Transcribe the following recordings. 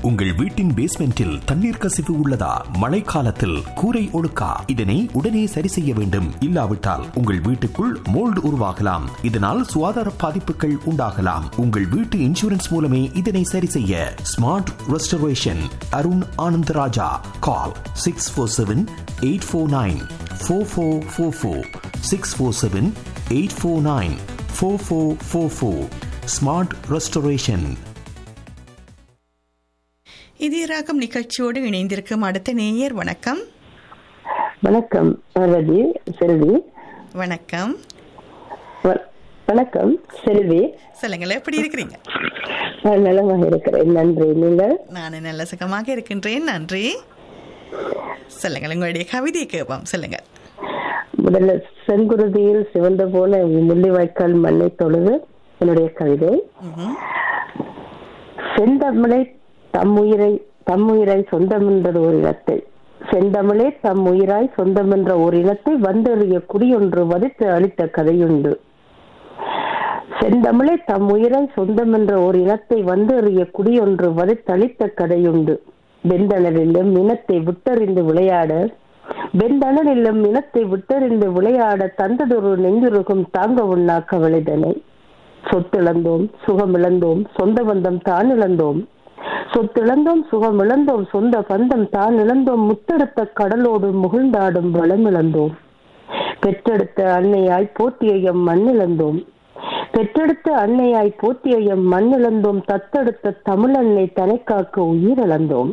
உங்கள் வீட்டின் பேஸ்மெண்டில் தண்ணீர் கசிவு உள்ளதா மழைக்காலத்தில் கூரை ஒழுக்கா இதனை உடனே சரி செய்ய வேண்டும் இல்லாவிட்டால் உங்கள் வீட்டுக்குள் மோல்டு உருவாகலாம் இதனால் சுகாதார பாதிப்புகள் உண்டாகலாம் உங்கள் வீட்டு இன்சூரன்ஸ் மூலமே இதனை சரி செய்ய smart restoration Arun Anandaraja call six four seven eight four nine four four four four six four seven eight four nine four four four four smart restoration Idhaya Raagam நிகழ்ச்சியோடு இணைந்திருக்கும் அடுத்த நேயர் வணக்கம் வணக்கம் ரவி செல்வி வணக்கம் வ- வணக்கம் செல்வி சொல்லுங்கள் எப்படி இருக்கிறீங்க நான் நலமாக இருக்கிறேன் நன்றி நீங்கள் நான் நல்ல சுகமாக இருக்கின்றேன் நன்றி சொல்லுங்கள் உங்களுடைய கவிதையை கேட்போம் சொல்லுங்கள் முதல்ல செங்குருதியில் சிவந்த போல முள்ளிவாய்க்கால் மண்ணை தொழுது என்னுடைய கவிதை ம்ஹும். செந்தமிழை தம்முயிரை தம்முயிரை சொந்தமென்றது ஒரு இனத்தை செந்தமிழே தம் உயிராய் சொந்தமென்ற ஒரு இனத்தை வந்தெறிய குடியொன்று வதித்து அளித்த கதையுண்டு செந்தமிழே தம் உயிராய் சொந்தமென்ற ஒரு இனத்தை வந்தெறிய குடியொன்று வதித்தளித்த கதையுண்டு வெந்தணலிலும் இனத்தை விட்டறிந்து விளையாட வெந்தணலிலும் இனத்தை விட்டறிந்து விளையாட தந்ததொரு நெஞ்சுருகும் தாங்க உண்ணா கவலைதனை சொத்திழந்தோம் சுகமிழந்தோம் சொந்த பந்தம் தான் இழந்தோம் சொத்திழந்தோம் சுகமிழந்தோம் சொந்த பந்தம் தான் இழந்தோம் முத்தெடுத்த கடலோடு முகிழ்ந்தாடும் வளமிழந்தோம் பெற்றெடுத்த அன்னையாய் போற்றிய எம் மண்ணிழந்தோம் பெற்றெடுத்த அன்னையாய் போற்றிய எம் மண்ணிழந்தோம் தத்தெடுத்த தமிழன்னை தனை காக்க உயிரிழந்தோம்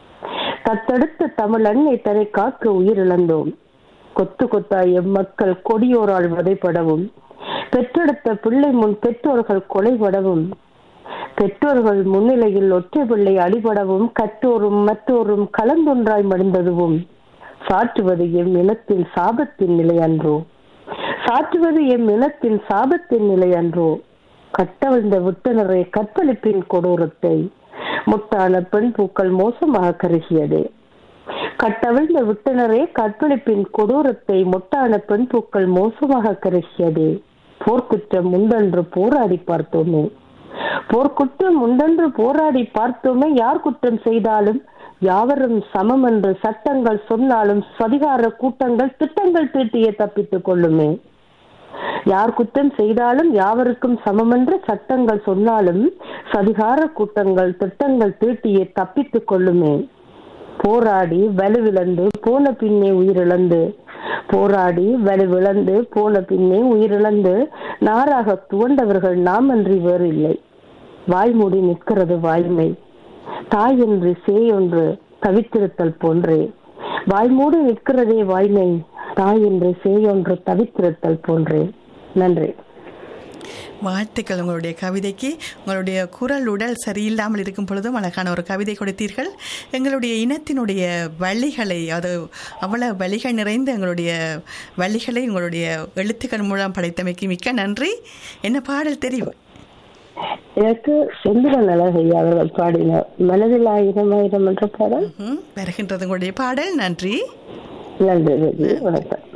தத்தெடுத்த தமிழ் அன்னை தனை காக்க உயிரிழந்தோம் கொத்து கொத்தாய் எம் மக்கள் கொடியோரால் வதைப்படவும் பெற்றெடுத்த பிள்ளை முன் பெற்றோர்கள் கொலைபடவும் பெற்றோர்கள் முன்னிலையில் ஒற்றை பிள்ளை அடிபடவும் கற்றோரும் மற்றோரும் கலந்தொன்றாய் மடிந்ததுவும் சாற்றுவது எம் இனத்தின் சாபத்தின் நிலை அன்றோ சாற்றுவது எம் இனத்தின் சாபத்தின் நிலை அன்றோ கட்டவிழ்ந்த விட்டனரை கற்பழிப்பின் கொடூரத்தை முட்டான பெண் பூக்கள் மோசமாக கருகியது கட்டவிழ்ந்த விட்டனரே கற்பழிப்பின் கொடூரத்தை முட்டான பெண் பூக்கள் மோசமாக கருகியது போர்க்குற்றம் முந்தன்று போராடி பார்த்தோமே போர்க்குற்றம் முந்தன்று போராடி பார்த்தோமே யார் குற்றம் செய்தாலும் யாவரும் சமம் என்று சட்டங்கள் சொன்னாலும் சதிகார கூட்டங்கள் திட்டங்கள் தீட்டியே தப்பித்துக் கொள்ளுமே யார் குற்றம் செய்தாலும் யாவருக்கும் சமமென்று சட்டங்கள் சொன்னாலும் சதிகார கூட்டங்கள் திட்டங்கள் தீட்டியே தப்பித்துக் கொள்ளுமே போராடி வலுவிழந்து போன பின்னே உயிரிழந்து போராடி வலுவிழந்து போன பின்னே உயிரிழந்து நாராக துவண்டவர்கள் நாம் அன்றி வேறு இல்லை வாய்மூடி நிற்கிறது வாய்மை தாய் என்று சேயொன்று தவித்திருத்தல் போன்றே வாய்மூடி நிற்கிறதே வாய்மை தாய் என்று சேயொன்று தவித்திருத்தல் போன்றே நன்றி வாழ்த்துக்கள் உங்களுடைய கவிதைக்கு உங்களுடைய குரல் உடல் சரியில்லாமல் இருக்கும் பொழுதும் அழகான ஒரு கவிதை கொடுத்தீர்கள் எங்களுடைய இனத்தினுடைய வழிகளை அது அவ்வளவு வழிகள் நிறைந்த எங்களுடைய வழிகளை உங்களுடைய எழுத்துக்கள் மூலம் படைத்தமைக்கு மிக்க நன்றி என்ன பாடல் தெரியும் எனக்கு செந்திரன் அழகையா அவர்கள் பாடினார் மனதில் ஆயிரம் ஆயிரம் என்ற பாடல் ம்ஹும். வருகின்றது உங்களுடைய பாடல் நன்றி நன்றி ரவி. வணக்கம்